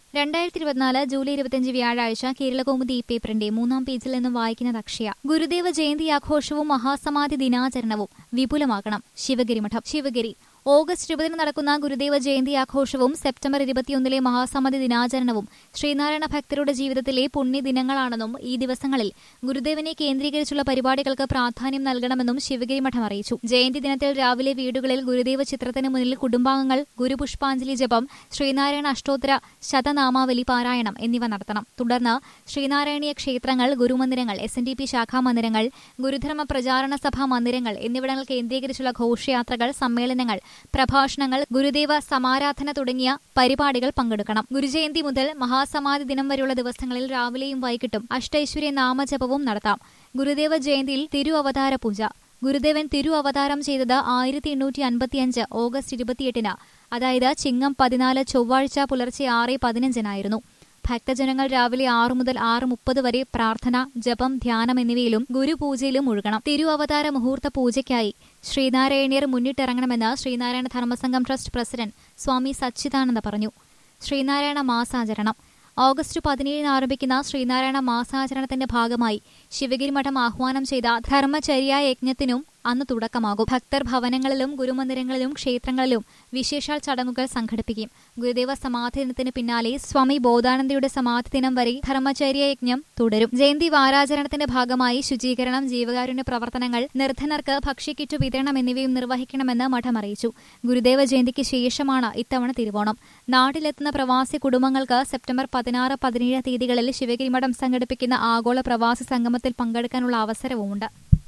രണ്ടായിരത്തി ഇരുപത്തിനാല് ജൂലൈ ഇരുപത്തിയഞ്ച് വ്യാഴാഴ്ച കേരളകൗമുദി ഈ പേപ്പറിന്റെ മൂന്നാം പേജിൽ നിന്നും വായിക്കുന്നത് അക്ഷയ ഗുരുദേവ ജയന്തി ആഘോഷവും മഹാസമാധി ദിനാചരണവും വിപുലമാക്കണം ശിവഗിരി മഠം ശിവഗിരി ഓഗസ്റ്റ് ഇരുപതിന് നടക്കുന്ന ഗുരുദേവ ജയന്തി ആഘോഷവും സെപ്റ്റംബർ ഇരുപത്തിയൊന്നിലെ മഹാസമാധി ദിനാചരണവും ശ്രീനാരായണ ഭക്തരുടെ ജീവിതത്തിലെ പുണ്യദിനങ്ങളാണെന്നും ഈ ദിവസങ്ങളിൽ ഗുരുദേവനെ കേന്ദ്രീകരിച്ചുള്ള പരിപാടികൾക്ക് പ്രാധാന്യം നൽകണമെന്നും ശിവഗിരി മഠം അറിയിച്ചു ജയന്തി ദിനത്തിൽ രാവിലെ വീടുകളിൽ ഗുരുദേവ ചിത്രത്തിന് മുന്നിൽ കുടുംബാംഗങ്ങൾ ഗുരുപുഷ്പാഞ്ജലി ജപം ശ്രീനാരായണ അഷ്ടോത്തര ശതനാമാവലി പാരായണം എന്നിവ നടത്തണം തുടർന്ന് ശ്രീനാരായണീയ ക്ഷേത്രങ്ങൾ ഗുരുമന്ദിരങ്ങൾ എസ് എൻ ഡി പി ശാഖാ മന്ദിരങ്ങൾ ഗുരുധർമ്മ പ്രചാരണ സഭാ മന്ദിരങ്ങൾ എന്നിവിടങ്ങൾ കേന്ദ്രീകരിച്ചുള്ള ഘോഷയാത്രകൾ സമ്മേളനങ്ങൾ പ്രഭാഷണങ്ങൾ ഗുരുദേവ സമാരാധന തുടങ്ങിയ പരിപാടികൾ പങ്കെടുക്കണം ഗുരുജയന്തി മുതൽ മഹാസമാധി ദിനം വരെയുള്ള ദിവസങ്ങളിൽ രാവിലെയും വൈകിട്ടും അഷ്ടൈശ്വര്യ നാമജപവും നടത്താം ഗുരുദേവ ജയന്തിയിൽ തിരു അവതാര പൂജ ഗുരുദേവൻ തിരു അവതാരം ചെയ്തത് ആയിരത്തി എണ്ണൂറ്റി അൻപത്തിയഞ്ച് ഓഗസ്റ്റ് ഇരുപത്തിയെട്ടിന് അതായത് ചിങ്ങം പതിനാല് ചൊവ്വാഴ്ച പുലർച്ചെ ആറ് പതിനഞ്ചിനായിരുന്നു ഭക്തജനങ്ങൾ രാവിലെ ആറു മുതൽ ആറ് മുപ്പത് വരെ പ്രാർത്ഥന ജപം ധ്യാനം എന്നിവയിലും ഗുരുപൂജയിലും മുഴുകണം തിരു അവതാര മുഹൂർത്ത പൂജയ്ക്കായി ശ്രീനാരായണീയർ മുന്നിട്ടിറങ്ങണമെന്ന് ശ്രീനാരായണ ധർമ്മസംഘം ട്രസ്റ്റ് പ്രസിഡന്റ് സ്വാമി സച്ചിദാനന്ദ പറഞ്ഞു ശ്രീനാരായണ മാസാചരണം ഓഗസ്റ്റ് പതിനേഴിന് ആരംഭിക്കുന്ന ശ്രീനാരായണ മാസാചരണത്തിന്റെ ഭാഗമായി ശിവഗിരി മഠം ആഹ്വാനം ചെയ്ത ധർമ്മചര്യ യജ്ഞത്തിനും അന്ന് തുടക്കമാകും ഭക്തർ ഭവനങ്ങളിലും ഗുരുമന്ദിരങ്ങളിലും ക്ഷേത്രങ്ങളിലും വിശേഷാൽ ചടങ്ങുകൾ സംഘടിപ്പിക്കും ഗുരുദേവ സമാധി ദിനത്തിന് പിന്നാലെ സ്വാമി ബോധാനന്ദയുടെ സമാധി ദിനം വരെ ധർമ്മചര്യ യജ്ഞം തുടരും ജയന്തി വാരാചരണത്തിന്റെ ഭാഗമായി ശുചീകരണം ജീവകാരുണ്യ പ്രവർത്തനങ്ങൾ നിർധനർക്ക് ഭക്ഷ്യക്കിറ്റ് വിതരണം എന്നിവയും നിർവഹിക്കണമെന്ന് മഠം അറിയിച്ചു ഗുരുദേവ ജയന്തിക്ക് ശേഷമാണ് ഇത്തവണ തിരുവോണം നാട്ടിലെത്തുന്ന പ്രവാസി കുടുംബങ്ങൾക്ക് സെപ്റ്റംബർ പതിനാറ് പതിനേഴ് തീയതികളിൽ ശിവഗിരി മഠം സംഘടിപ്പിക്കുന്ന ആഗോള പ്രവാസി സംഗമത്തിൽ പങ്കെടുക്കാനുള്ള അവസരവുമുണ്ട്